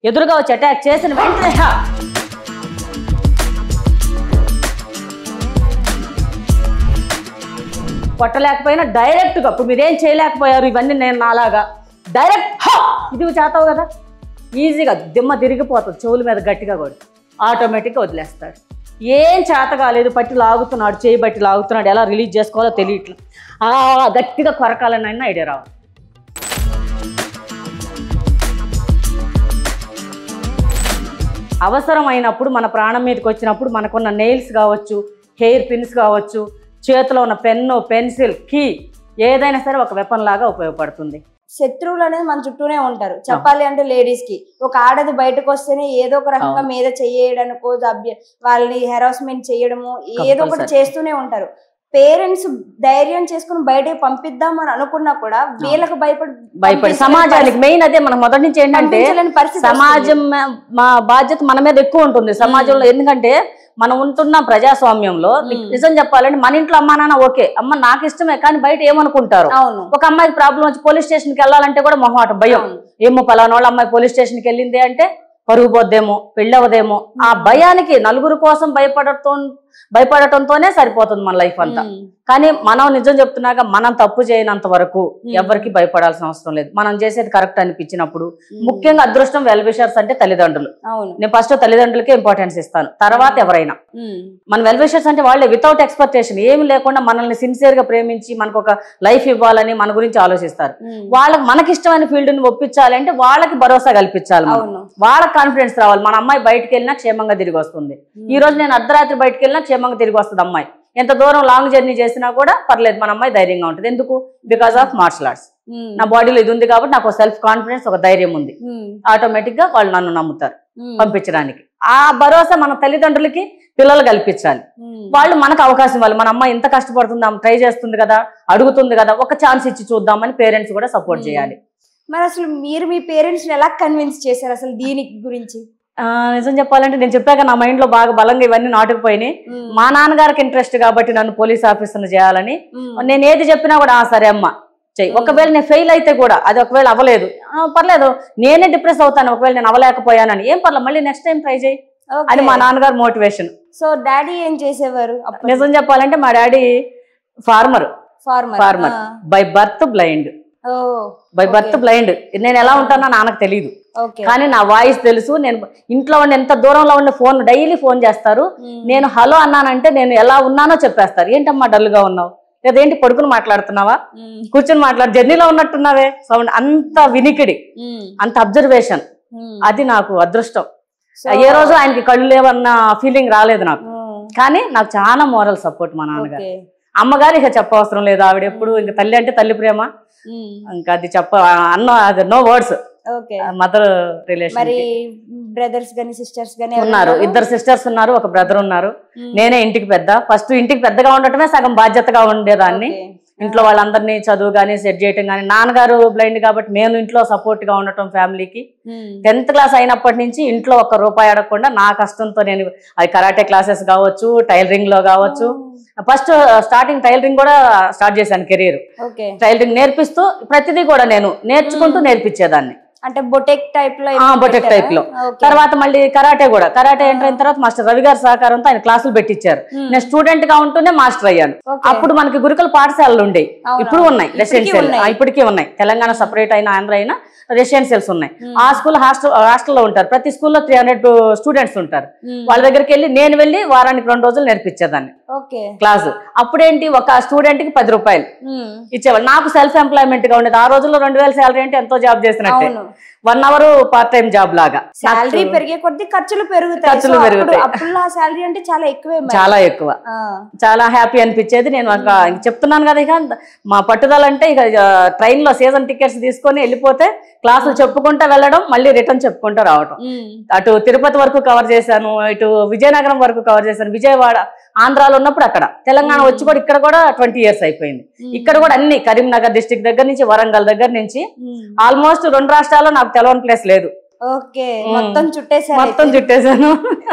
ఎదురుగా వచ్చి అటాక్ చేసిన వెంటనే హా! కొట్టలేకపోయినా డైరెక్ట్ గా ఇప్పుడు మీరేం చేయలేకపోయారు ఇవన్నీ నేను నాలాగా డైరెక్ట్ హా! ఇది చేతావు కదా ఈజీగా దిమ్మ తిరిగిపోతుంది చెవుల మీద గట్టిగా కూడా ఆటోమేటిక్గా వదిలేస్తాడు ఏం చేత కాలేదు పట్టి లాగుతున్నాడు చేయి బట్టి లాగుతున్నాడు ఎలా రిలీజ్ చేసుకోవాలో తెలియట్లేదు ఆ గట్టిగా కొరకాలని అయినా ఐడియా రావాలి అవసరమైనప్పుడు మన ప్రాణం మీదకి వచ్చినప్పుడు మనకున్న నెయిల్స్ కావచ్చు హెయిర్ పిన్స్ కావచ్చు చేతిలో ఉన్న పెన్ను పెన్సిల్ కీ ఏదైనా సరే ఒక వెపన్ లాగా ఉపయోగపడుతుంది శత్రువులు అనేది మన చుట్టూనే ఉంటారు చెప్పాలి అంటే లేడీస్ కి ఒక ఆడది బయటకు వస్తేనే ఏదో ఒక రకంగా అవును. మీద చేయడానికో అభ్య వాళ్ళని హెరాస్మెంట్ చేయడము ఏదో ఒకటి Compulsory. చేస్తూనే ఉంటారు పేరెంట్స్ ధైర్యం చేసుకుని బయటకు పంపిద్దాం అని అనుకున్నా కూడా వీళ్ళకి భయపడి భయపడి పంపించలేని సమాజానికి మెయిన్ అదే మనం మొదటి నుంచి ఏంటంటే పంపించలేని పరిస్థితి సమాజం మ- మా బాధ్యత మన మీద ఎక్కువ ఉంటుంది సమాజంలో ఎందుకంటే మనం ఉంటున్న ప్రజాస్వామ్యంలో మ్మ్. నిజం చెప్పాలంటే మన ఇంట్లో అమ్మా నాన్న ఓకే అమ్మ నాకు ఇష్టమే కానీ బయట ఏమనుకుంటారు వస్తుంది. అవును ఒక అమ్మాయికి ప్రాబ్లం వచ్చి పోలీస్ స్టేషన్కి వెళ్ళాలంటే కూడా మొహమాట భయం అవును. ఏమో పలానా వాళ్ళ అమ్మాయి పోలీస్ స్టేషన్కి వెళ్ళింది అంటే పరుగు పోద్దేమో పెళ్ళవదేమో ఆ భయానికి నలుగురు కోసం భయపడటం భయపడటంతోనే సరిపోతుంది మన లైఫ్ అంతా ఉమ్. కానీ మనం నిజం చెప్తున్నాక మనం తప్పు చేయనంత వరకు Hmm. ఎవరికి భయపడాల్సిన అవసరం లేదు మనం చేసేది కరెక్ట్ అనిపించినప్పుడు ఉమ్. ముఖ్యంగా అదృష్టం వెల్ విషర్స్ అంటే తల్లిదండ్రులు అవును నేను ఫస్ట్ తల్లిదండ్రులకే ఇంపార్టెన్స్ ఇస్తాను తర్వాత ఎవరైనా ఉమ్. మన వెల్ విషర్స్ అంటే వాళ్ళే వితౌట్ ఎక్స్పెక్టేషన్ ఏమి లేకుండా మనల్ని సిన్సియర్ గా ప్రేమించి మనకు ఒక లైఫ్ ఇవ్వాలని మన గురించి ఆలోచిస్తారు ఉమ్. వాళ్ళకి మనకి ఇష్టమైన ఫీల్డ్ ని ఒప్పించాలి అంటే వాళ్ళకి భరోసా కల్పించాలి మనం. అవును వాళ్ళకి కాన్ఫిడెన్స్ రావాలి మన అమ్మాయి బయటకు వెళ్ళినా క్షేమంగా తిరిగి వస్తుంది ఈ రోజు నేను అర్ధరాత్రి బయటకు వెళ్ళినా క్షేమంగా తిరిగి వస్తుంది అమ్మాయి ఎంత దూరం లాంగ్ జర్నీ చేసినా కూడా పర్లేదు మన అమ్మాయి ధైర్యంగా ఉంటుంది ఎందుకు because of martial arts um. నా బాడీలో ఇది ఉంది కాబట్టి నాకు సెల్ఫ్ కాన్ఫిడెన్స్ ఒక ధైర్యం ఉంది ఉమ్. ఆటోమేటిక్ గా వాళ్ళు నన్ను నమ్ముతారు ఉమ్. పంపించడానికి ఆ భరోసా మన తల్లిదండ్రులకి పిల్లలు కల్పించాలి ఉమ్. వాళ్ళు మనకు అవకాశం ఇవ్వాలి మన అమ్మాయి ఇంత కష్టపడుతుంది ఆమె ట్రై చేస్తుంది కదా అడుగుతుంది కదా ఒక ఛాన్స్ ఇచ్చి చూద్దామని పేరెంట్స్ కూడా సపోర్ట్ Hmm. చేయాలి మరి అసలు మీరు మీ పేరెంట్స్ ఎలా కన్విన్స్ చేశారు అసలు దీనికి గురించి ఆ, నిజం చెప్పాలంటే నేను చెప్పాక నా మైండ్ లో బాగా బలంగా ఇవన్నీ నాటుకుపోయినాయి ఉమ్. మా నాన్నగారికి ఇంట్రెస్ట్ కాబట్టి నన్ను పోలీస్ ఆఫీసర్ని చేయాలని ఉమ్. నేను ఏది చెప్పినా కూడా "ఆ, సరే అమ్మ చెయ్యి Hmm. ఒకవేళ నేను ఫెయిల్ అయితే కూడా అది ఒకవేళ అవ్వలేదు "ఆ, పర్లేదు నేనే డిప్రెస్ అవుతాను ఒకవేళ నేను అవ్వలేకపోయానని ఏం పర్లేదు మళ్ళీ నెక్స్ట్ టైం ట్రై చేయి Okay. అని మా నాన్నగారు మోటివేషన్ సో డాడీ ఏం చేసేవారు నిజం చెప్పాలంటే మా daddy farmer farmer farmer by birth blind ఓ బై బర్త్ Okay. బ్లైండ్ నేను ఎలా ఉంటానో నాన్నకు తెలియదు ఓకే కానీ నా వాయిస్ తెలుసు నేను ఇంట్లో ఉండి ఎంత దూరంలో ఉండి ఫోన్ డైలీ ఫోన్ చేస్తారు నేను హలో అన్నానంటే నేను ఎలా ఉన్నానో చెప్పేస్తారు ఏంటమ్మా డల్ గా ఉన్నావు లేదా ఏంటి పడుకుని మాట్లాడుతున్నావా కూర్చొని మాట్లాడు జర్నీలో ఉన్నట్టున్నావే సౌండ్ అంత వినికిడి అంత అబ్జర్వేషన్ అది నాకు అదృష్టం ఏ రోజు ఆయనకి కళ్ళు లేవన్న ఫీలింగ్ రాలేదు నాకు కానీ నాకు చాలా మోరల్ సపోర్ట్ మా నాన్నగారు అమ్మగారు ఇక చెప్పవసరం లేదు ఆవిడ ఎప్పుడు ఇంకా తల్లి అంటే తల్లి ప్రేమ ఇంకా అది చెప్ప అన్న అది no words okay mother relation మరి బ్రదర్స్ గాని సిస్టర్స్ గాని ఉన్నారు ఇద్దరు సిస్టర్స్ ఉన్నారు ఒక బ్రదర్ ఉన్నారు నేనే ఇంటికి పెద్ద ఫస్ట్ ఇంటికి పెద్దగా ఉండటమే సగం బాధ్యతగా ఉండేదాన్ని ఇంట్లో వాళ్ళందరినీ చదువు కానీ సెట్ చేయటం కానీ నాన్నగారు బ్లైండ్ కాబట్టి నేను ఇంట్లో సపోర్ట్ గా ఉండటం ఫ్యామిలీకి టెన్త్ క్లాస్ అయినప్పటి నుంచి ఇంట్లో ఒక్క రూపాయి అడగకుండా నా కష్టంతో నేను అది కరాటే క్లాసెస్ కావచ్చు టైలరింగ్ లో కావచ్చు ఫస్ట్ స్టార్టింగ్ టైలరింగ్ కూడా స్టార్ట్ చేశాను కెరీర్ ఓకే టైలరింగ్ నేర్పిస్తూ ప్రతిదీ కూడా నేను నేర్చుకుంటూ నేర్పించేదాన్ని అంటే బొటెక్ టైప్ లో ఆ, బొటెక్ టైప్ లో తర్వాత మళ్ళీ కరాటే కూడా కరాటే ఎంటర్ అయిన తర్వాత మాస్టర్ రవి గారి సహకారంతో ఆయన క్లాసులు పెట్టించారు నేను స్టూడెంట్ గా ఉంటూనే మాస్టర్ అయ్యాను అప్పుడు మనకి గురుకుల పాఠశాలలు ఉండేవి అవును, ఇప్పుడు ఉన్నాయి ఇప్పటికీ రెసిడెన్షియల్ ఉన్నాయి. ఇప్పటికీ ఉన్నాయి తెలంగాణ సపరేట్ అయిన ఆంధ్ర అయినా రెసిడెన్షియల్స్ ఉన్నాయి ఆ స్కూల్ హాస్టల్ హాస్టల్లో ఉంటారు ప్రతి స్కూల్లో త్రీ హండ్రెడ్ స్టూడెంట్స్ ఉంటారు వాళ్ళ దగ్గరికి వెళ్ళి నేను వెళ్ళి వారానికి రెండు రోజులు నేర్పించేదాన్ని ఓకే క్లాసు అప్పుడేంటి ఒక స్టూడెంట్ కి పది రూపాయలు ఇచ్చేవాళ్ళు నాకు సెల్ఫ్ ఎంప్లాయ్మెంట్ గా ఉండేది ఆ రోజుల్లో రెండు వేల శాలరీ అంటే ఎంతో జాబ్ చేసినట్టే అవును one hour part time job లాగా శాలరీ పెరిగే కొద్దీ ఖర్చులు పెరుగుతాయి ఖర్చులు So, అప్పుడు- పెరుగుతాయి. అప్పుడు ఆ శాలరీ అంటే చాలా ఎక్కువే మరి. చాలా ఎక్కువ ఆ, చాలా హ్యాపీ అనిపించేది నేను ఒక ఇంక చెప్తున్నాను కదా ఇక మా పట్టుదల అంటే ఇక ట్రైన్ లో సీజన్ టికెట్స్ తీసుకొని వెళ్ళిపోతే క్లాసులు చెప్పుకుంటా వెళ్ళడం మళ్ళీ రిటర్న్ చెప్పుకుంటూ రావడం ఉమ్, అటు తిరుపతి వరకు కవర్ చేశాను ఇటు విజయనగరం వరకు కవర్ చేశాను విజయవాడ ఆంధ్రాలో ఉన్నప్పుడు అక్కడ తెలంగాణ వచ్చి కూడా ఇక్కడ కూడా ట్వంటీ ఇయర్స్ అయిపోయింది ఇక్కడ కూడా అన్ని కరీంనగర్ డిస్టిక్ దగ్గర నుంచి వరంగల్ దగ్గర నుంచి ఉమ్, ఆల్మోస్ట్ రెండు రాష్ట్రాల్లో నాకు తెలవని ప్లేస్ లేదు ఓకే మ్మ్. మొత్తం చుట్టేసారు మొత్తం చుట్టేశాను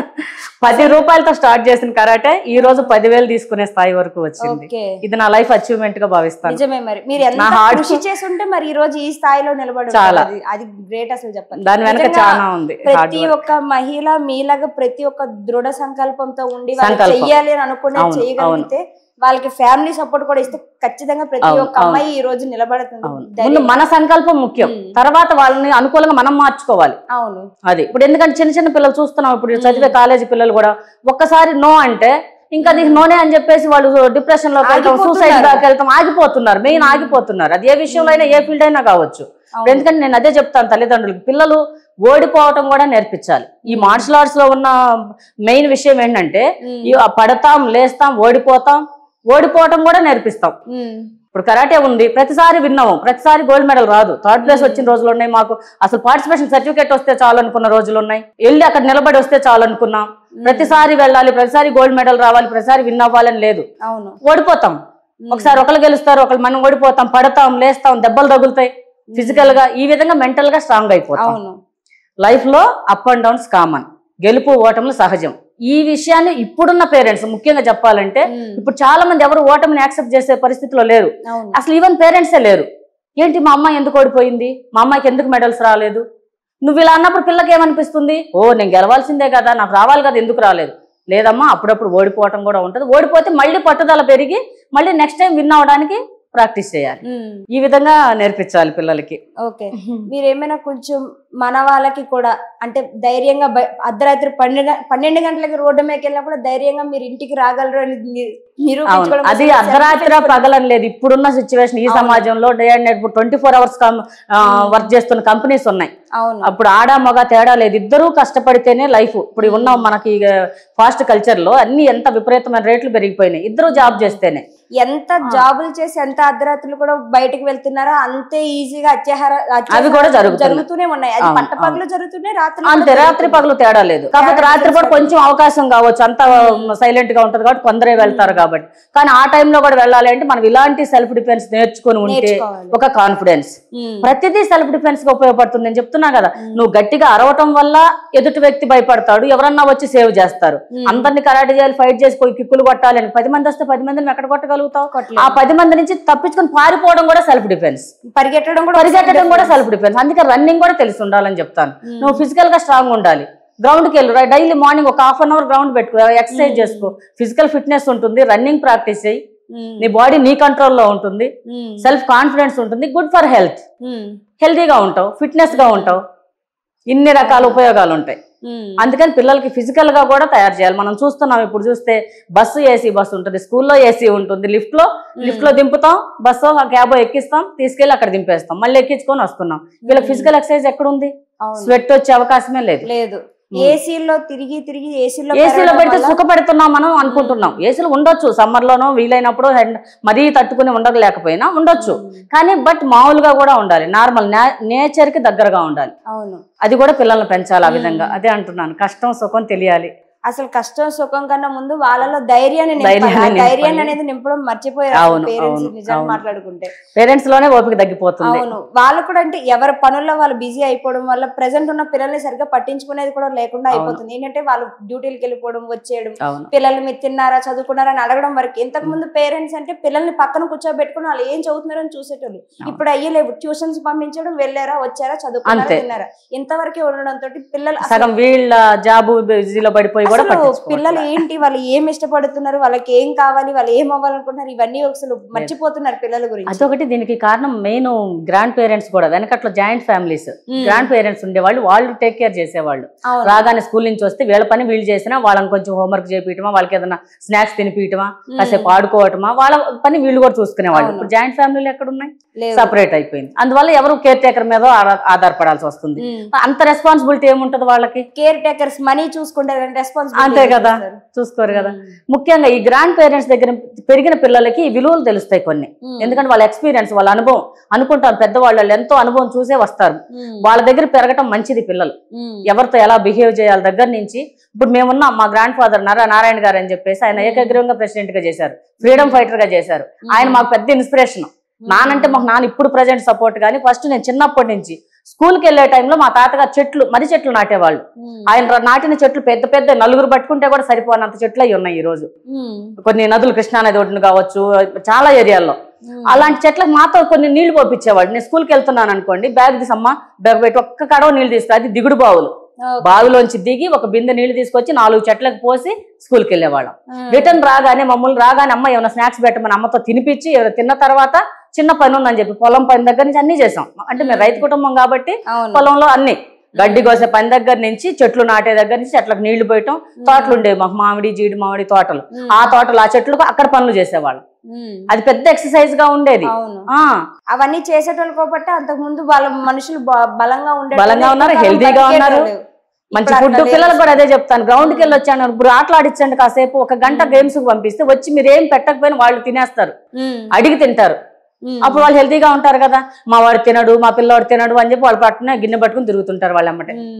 పది రూపాయలతో స్టార్ట్ చేసిన కరాటే ఈ రోజు పదివేలు తీసుకునే స్థాయి వరకు వచ్చింది ఓకే ఇది నా లైఫ్ అచీవ్మెంట్ గా భావిస్తాను నిజమే మరి మీరు ఎంత నా hard- కృషి చేసి ఉంటే మరి ఈ రోజు ఈ స్థాయిలో నిలబడి చాలా. ఉంటారు. అది- అది గ్రేట్ అసలు చెప్పాలి దాని వెనక నిజంగా చాలా ఉంది హార్డ్ ప్రతి ఒక్క మహిళ మీలాగా ప్రతి ఒక్క దృఢ సంకల్పంతో ఉండి వాళ్ళు సంకల్పం. చెయ్యాలి అని అనుకునే అవును, చేయగలిగితే వాళ్ళకి ఫ్యామిలీ సపోర్ట్ కూడా ఇస్తే ఖచ్చితంగా ప్రతి అవును, ఒక్క అమ్మాయి ఈ రోజు నిలబడుతుంది అవును ముందు ధైర్యం- మన సంకల్పం ముఖ్యం మ్మ్. తర్వాత వాళ్ళని అనుకూలంగా మనం మార్చుకోవాలి అవును అది ఇప్పుడు ఎందుకంటే చిన్న చిన్న పిల్లలు చూస్తున్నాం ఇప్పుడు చదివే కాలేజీ పిల్లలు కూడా ఒక్కసారి నో అంటే ఇంకా అది నోనే అని చెప్పేసి వాళ్ళు డిప్రెషన్ లోకి వెళ్తాం ఆగిపోతున్నారు. సూసైడ్ దాకా వెళ్తాం ఆగిపోతున్నారు మెయిన్ ఆగిపోతున్నారు అది ఏ విషయంలో అయినా ఏ ఫీల్డ్ అయినా కావచ్చు అవును. ఎందుకంటే నేను అదే చెప్తాను తల్లిదండ్రులకు పిల్లలు ఓడిపోవటం కూడా నేర్పించాలి ఈ మార్షల్ ఆర్ట్స్ లో ఉన్న మెయిన్ విషయం ఏంటంటే మ్మ్. ఈ పడతాం లేస్తాం ఓడిపోతాం ఓడిపోవటం కూడా నేర్పిస్తాం మ్మ్. ఇప్పుడు కరాటే ఉంది ప్రతిసారి విన్నాము ప్రతిసారి గోల్డ్ మెడల్ రాదు థర్డ్ ప్లేస్ వచ్చిన రోజులు ఉన్నాయి మాకు అసలు పార్టిసిపేషన్ సర్టిఫికేట్ వస్తే చాలు అనుకున్న రోజులు ఉన్నాయి వెళ్ళి అక్కడ నిలబడి వస్తే చాలు అనుకున్నాం ప్రతిసారి వెళ్ళాలి ప్రతిసారి గోల్డ్ మెడల్ రావాలి ప్రతిసారి విన్ అవ్వాలని లేదు అవును ఓడిపోతాం ఒకసారి ఒకరు గెలుస్తారు ఒకరు మనం ఓడిపోతాం పడతాం లేస్తాం దెబ్బలు తగులుతాయి ఫిజికల్ గా ఈ విధంగా మెంటల్ గా స్ట్రాంగ్ అయిపోతాం అవును లైఫ్ లో అప్ అండ్ డౌన్స్ కామన్ గెలుపు ఓటములు సహజం ఈ విషయాన్ని ఇప్పుడున్న పేరెంట్స్ ముఖ్యంగా చెప్పాలంటే మ్మ్. ఇప్పుడు చాలా మంది ఎవరు ఓటమిని యాక్సెప్ట్ చేసే పరిస్థితిలో లేరు అవును అసలు ఈవెన్ పేరెంట్సే లేరు ఏంటి మా అమ్మాయి ఎందుకు ఓడిపోయింది మా అమ్మాయికి ఎందుకు మెడల్స్ రాలేదు నువ్వు ఇలా అన్నప్పుడు పిల్లకి ఏమనిపిస్తుంది ఓ నేను గెలవాల్సిందే కదా నాకు రావాలి కదా ఎందుకు రాలేదు లేదమ్మా అప్పుడప్పుడు ఓడిపోవటం కూడా ఉంటుంది ఓడిపోతే మళ్ళీ పట్టుదల పెరిగి మళ్ళీ నెక్స్ట్ టైం విన్ అవ్వడానికి ప్రాక్టీస్ చేయాలి మ్మ్. ఈ విధంగా నేర్పించాలి పిల్లలకి ఓకే మీరు ఏమైనా కొంచెం మన వాళ్ళకి కూడా అంటే ధైర్యంగా బయ- అర్ధరాత్రి పన్నెండు పన్నెండు గంటలకి రోడ్డు మీదకి వెళ్ళినప్పుడు ధైర్యంగా మీరు ఇంటికి రాగలరు అని ని- అవును నిరూపించుకోవడం అది కోసం అర్ధరాత్రి self-defense పగలని లేదు ఇప్పుడున్న సిచ్యువేషన్ ఈ అవును. సమాజంలో day and night twenty four hours work చేస్తున్న కంపెనీస్ ఉన్నాయి అవును అప్పుడు ఆడ మగ తేడా లేదు ఇద్దరూ కష్టపడితేనే లైఫ్ ఇప్పుడు ఉన్న మనకి ఫాస్ట్ కల్చర్ లో అన్ని ఎంత విపరీతమైన రేట్లు పెరిగిపోయినాయి ఇద్దరు జాబ్ చేస్తేనే ఎంత జాబులు చేసి ఎంత అర్ధరాత్రులు కూడా బయటకు వెళ్తున్నారో అంతే ఈజీగా అత్యాహార అవి కూడా జరుగుతున్నాయి. జరుగుతూనే ఉన్నాయి అది అవును, పట్ట పగలు జరుగుతున్నాయి రాత్రి అంతే రాత్రి పగలు తేడా లేదు కాకపోతే రాత్రి పూట కొంచెం అవకాశం కావచ్చు అంత సైలెంట్ గా ఉంటది కాబట్టి కొందరే వెళ్తారు కాబట్టి కానీ ఆ టైంలో కూడా వెళ్ళాలి అంటే మనం ఇలాంటి సెల్ఫ్ డిఫెన్స్ నేర్చుకుని ఉంటే నేర్చుకోవాలి. ఒక కాన్ఫిడెన్స్ ప్రతిదీ సెల్ఫ్ డిఫెన్స్ గా ఉపయోగపడుతుంది నేను చెప్తున్నా కదా నువ్వు గట్టిగా అరవటం వల్ల ఎదుటి వ్యక్తి భయపడతాడు ఎవరన్నా వచ్చి సేవ్ చేస్తారు అందరిని కరాటే చేయాలి ఫైట్ చేసి పోయి కిక్కులు కొట్టాలి అని పది మంది వస్తే పది మందిని ఎక్కడ కొట్టగలుగుతావు కొట్టలేము. ఆ పది మంది నుంచి తప్పించుకొని పారిపోవడం కూడా సెల్ఫ్ డిఫెన్స్ పరిగెట్టడం కూడా పరిగెట్టడం కూడా సెల్ఫ్ డిఫెన్స్ అందుకే రన్నింగ్ కూడా తెలిసి ఉండాలని చెప్తాను నువ్వు ఫిజికల్ గా స్ట్రాంగ్ ఉండాలి గ్రౌండ్ కి వెళ్ళు డైలీ మార్నింగ్ ఒక హాఫ్ అన్ అవర్ గ్రౌండ్ పెట్టుకో ఎక్సర్సైజ్ చేసుకో ఫిజికల్ ఫిట్నెస్ ఉంటుంది రన్నింగ్ ప్రాక్టీస్ చేయి ఉమ్, నీ బాడీ నీ కంట్రోల్లో ఉంటుంది ఉమ్, సెల్ఫ్ కాన్ఫిడెన్స్ ఉంటుంది గుడ్ ఫర్ హెల్త్ ఉమ్, హెల్తీగా ఉంటావు ఫిట్నెస్ గా ఉంటావు ఇన్ని రకాల ఉపయోగాలు ఉంటాయి ఉమ్, అందుకని పిల్లలకి ఫిజికల్ గా కూడా తయారు చేయాలి మనం చూస్తున్నాం ఇప్పుడు చూస్తే బస్సు ఏసీ బస్సు ఉంటుంది స్కూల్లో ఏసీ ఉంటుంది లిఫ్ట్ లో లిఫ్ట్ లో దింపుతాం బస్సు క్యాబో ఎక్కిస్తాం తీసుకెళ్లి అక్కడ దింపేస్తాం మళ్ళీ ఎక్కించుకొని వస్తున్నాం వీళ్ళకి ఫిజికల్ ఎక్సర్సైజ్ ఎక్కడ ఉంది అవును. స్వెట్ వచ్చే అవకాశమే లేదు లేదు ఏసీలో తిరిగి తిరిగి ఏసీలో ఏసీలో పెడితే సుఖపడుతున్నాం మనం అనుకుంటున్నాం ఏసీలు ఉండొచ్చు సమ్మర్ లోనో వీలైనప్పుడు ఎండ- మరీ తట్టుకుని ఉండలేకపోయినా ఉండొచ్చు కానీ బట్ మామూలుగా కూడా ఉండాలి నార్మల్ నేచర్ కి దగ్గరగా ఉండాలి అవును అది కూడా పిల్లల్ని పెంచాలి ఆ విధంగా అదే అంటున్నాను కష్టం సుఖం తెలియాలి అసలు కష్టం సుఖం కన్నా ముందు వాళ్ళలో ధైర్యాన్ని నింపాలి. ధైర్యాన్ని ఆ నింపాలి. ధైర్యాన్ని అనేది నింపడం మర్చిపోయారు అవును, పేరెంట్స్ అవును, నిజంగా అవును. మాట్లాడుకుంటే పేరెంట్స్ లోనే ఓపిక తగ్గిపోతుంది అవును వాళ్ళు కూడా అంటే ఎవరి పనుల్లో వాళ్ళు బిజీ అయిపోవడం వల్ల ప్రెసెంట్ ఉన్న పిల్లల్ని సరిగ్గా పట్టించుకునేది కూడా లేకుండా అయిపోతుంది ఏంటంటే వాళ్ళు డ్యూటీలకు వెళ్ళిపోవడం వచ్చేయడం అవును పిల్లలు మీరు తిన్నారా చదువుకున్నారా అని అడగడం వరకు ఇంతకు ముందు పేరెంట్స్ అంటే పిల్లల్ని పక్కన కూర్చోబెట్టుకుని వాళ్ళు ఏం చదువుతున్నారని చూసేటోళ్ళు ఇప్పుడు అయ్యలేవు ట్యూషన్స్ పంపించడం వెళ్ళారా వచ్చారా చదువుకున్నారా అంతే. తిన్నారా ఇంతవరకే ఉండడంతో పిల్లలు అసలు- సగం వీళ్ళ జాబు బిజీలో పడిపోయి కూడా అసలు పట్టించుకోవట్లే. పిల్లలు ఏంటి వాళ్ళు ఏం ఇష్టపడుతున్నారు వాళ్ళకి ఏం కావాలి వాళ్ళు ఏం అవ్వాలనుకుంటున్నారు ఇవన్నీ అసలు మర్చిపోతున్నారు పిల్లల గురించి అదొకటి దీనికి కారణం మెయిన్ గ్రాండ్ పేరెంట్స్ కూడా వెనకట్లో జాయింట్ ఫ్యామిలీస్ మ్మ్. గ్రాండ్ పేరెంట్స్ ఉండేవాళ్ళు వాళ్ళు టేక్ కేర్ చేసేవాళ్ళు అవును. రాగానే స్కూల్ నుంచి వస్తే వీళ్ళ పని వీళ్ళు చేసినా వాళ్ళని కొంచెం హోంవర్క్ చేపించమా వాళ్ళకి ఏదైనా స్నాక్స్ తినిపించమా కాసేపు ఆడుకోవటమా వాళ్ళ పని వీళ్ళు కూడా చూసుకునేవాళ్ళు అవును. ఇప్పుడు జాయింట్ ఫ్యామిలీలు ఎక్కడ ఉన్నాయి లేవు. సపరేట్ అయిపోయింది అందువల్ల ఎవరు కేర్ టేకర్ మీద ఆధార- ఆధారపడాల్సి వస్తుంది మ్మ్. అంత రెస్పాన్సిబిలిటీ ఏముంటది వాళ్ళకి కేర్ టేకర్స్ మనీ చూసుకుంటే రెస్పాన్సిబిలిటీ అంతే కదా చూసుకోరు కదా ముఖ్యంగా ఈ గ్రాండ్ పేరెంట్స్ దగ్గర పెరిగిన పిల్లలకి ఈ విలువలు తెలుస్తాయి కొన్ని ఎందుకంటే వాళ్ళ ఎక్స్పీరియన్స్ వాళ్ళ అనుభవం అనుకుంటారు పెద్దవాళ్ళు వాళ్ళు ఎంతో అనుభవం చూసే వస్తారు వాళ్ళ దగ్గర పెరగటం మంచిది పిల్లలు ఎవరితో ఎలా బిహేవ్ చేయాలి దగ్గర నుంచి ఇప్పుడు మేమున్నాం మా గ్రాండ్ ఫాదర్ నారా నారాయణ గారు అని చెప్పేసి ఆయన ఏకగ్రీవంగా ప్రెసిడెంట్ గా చేశారు ఫ్రీడమ్ ఫైటర్ గా చేశారు ఆయన మాకు పెద్ద ఇన్స్పిరేషన్ నానంటే మాకు నాన్న ఇప్పుడు ప్రజెంట్ సపోర్ట్ కానీ ఫస్ట్ నేను చిన్నప్పటి నుంచి స్కూల్కి వెళ్ళే టైంలో మా తాతగారు చెట్లు మర్రి చెట్లు నాటేవాళ్ళు ఆయన ర- నాటిన చెట్లు పెద్ద పెద్ద నలుగురు పట్టుకుంటే కూడా సరిపోనంత చెట్లు అవి ఉన్నాయి ఈ రోజు కొన్ని నదులు కృష్ణానది ఒడ్డున కావచ్చు చాలా ఏరియాల్లో అలాంటి చెట్లకు మాతో కొన్ని నీళ్లు పోపించేవాడు నేను స్కూల్కి వెళ్తున్నాను అనుకోండి బ్యాగ్ తీసమ్మ బ్యాగ్ పెట్టి ఒక్క కడవ నీళ్లు తీసుకు అది దిగుడు బావులు బావిలోంచి దిగి ఒక బిందె నీళ్లు తీసుకొచ్చి నాలుగు చెట్లకు పోసి స్కూల్కి వెళ్ళేవాళ్ళం రిటర్న్ రాగానే మమ్మల్ని రాగానే అమ్మ ఏమైనా స్నాక్స్ పెట్టమని అమ్మతో తినిపించి ఏమైనా తిన్న తర్వాత చిన్న పని ఉందని చెప్పి పొలం పని దగ్గర నుంచి అన్ని చేసాం అంటే మేము రైతు కుటుంబం కాబట్టి అవును పొలంలో అన్ని గడ్డి కోసే పని దగ్గర నుంచి చెట్లు నాటే దగ్గర నుంచి చెట్లకు నీళ్లు పోయటం తోటలు ఉండేవి మాకు మామిడి జీడి మామిడి తోటలు ఉమ్. ఆ తోటలు ఆ చెట్లకు అక్కడ పనులు చేసేవాళ్ళం ఉమ్. అది పెద్ద ఎక్సర్సైజ్ గా ఉండేది అవును ఆ అవన్నీ చేసేటోళ్ళు కాబట్టి అంతకు ముందు వాళ్ళ మనుషులు బ- బలంగా ఉండే బలంగా ఉన్నారు, healthy-గా ఉన్నారు. మంచి ఫుడ్ పిల్లలకు కూడా అదే చెప్తాను గ్రౌండ్ కి వెళ్ళి వచ్చాను ఇప్పుడు ఆటలు ఆడించండి కాసేపు ఒక గంట గేమ్స్ కి పంపిస్తే వచ్చి మీరు ఏం పెట్టకపోయినా వాళ్ళు తినేస్తారు అడిగి తింటారు అప్పుడు వాళ్ళు హెల్తీగా ఉంటారు కదా మా వాడు తినడు మా పిల్లవాడు తినడు అని చెప్పి వాళ్ళు పట్టుకునే గిన్నె పట్టుకుని తిరుగుతుంటారు వాళ్ళు అమ్మటే